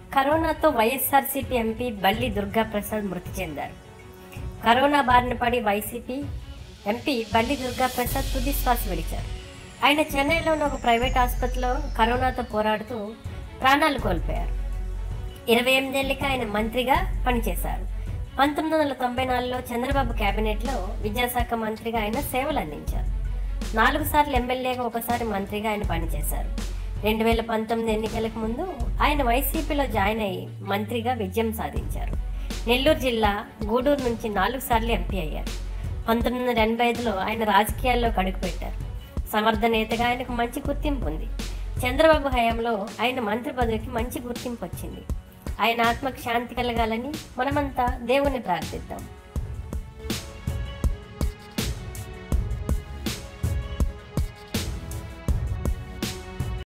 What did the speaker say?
కరోనాతో వైఎస్ఆర్సీపీ ఎంపీ బల్లి దుర్గాప్రసాద్ మృతి చెందారు కరోనా బారిన పడి వైసీపీ ఎంపీ బల్లి దుర్గాప్రసాద్ తుది శ్వాస విడిచారు ఆయన చెన్నైలోని ఒక ప్రైవేట్ ఆసుపత్రిలో కరోనాతో పోరాడుతూ ప్రాణాలు కోల్పోయారు ఇరవై ఎనిమిదేళ్ళకి ఆయన మంత్రిగా పనిచేశారు పంతొమ్మిది వందల తొంభై నాలుగులో చంద్రబాబు కేబినెట్లో విద్యాశాఖ మంత్రిగా ఆయన సేవలు అందించారు నాలుగు సార్లు ఎమ్మెల్యేగా ఒకసారి మంత్రిగా ఆయన పనిచేశారు రెండు వేల పంతొమ్మిది ఎన్నికలకు ముందు ఆయన వైసీపీలో జాయిన్ అయ్యి మంత్రిగా విజయం సాధించారు నెల్లూరు జిల్లా గూడూరు నుంచి నాలుగు సార్లు ఎంపీ అయ్యారు పంతొమ్మిది వందల ఎనభై ఐదులో ఆయన రాజకీయాల్లో కడుగుపెట్టారు సమర్థ నేతగా ఆయనకు మంచి గుర్తింపు ఉంది చంద్రబాబు హయాంలో ఆయన మంత్రి పదవికి మంచి గుర్తింపు వచ్చింది ఆయన ఆత్మకు శాంతి కలగాలని మనమంతా దేవుణ్ణి ప్రార్థిద్దాం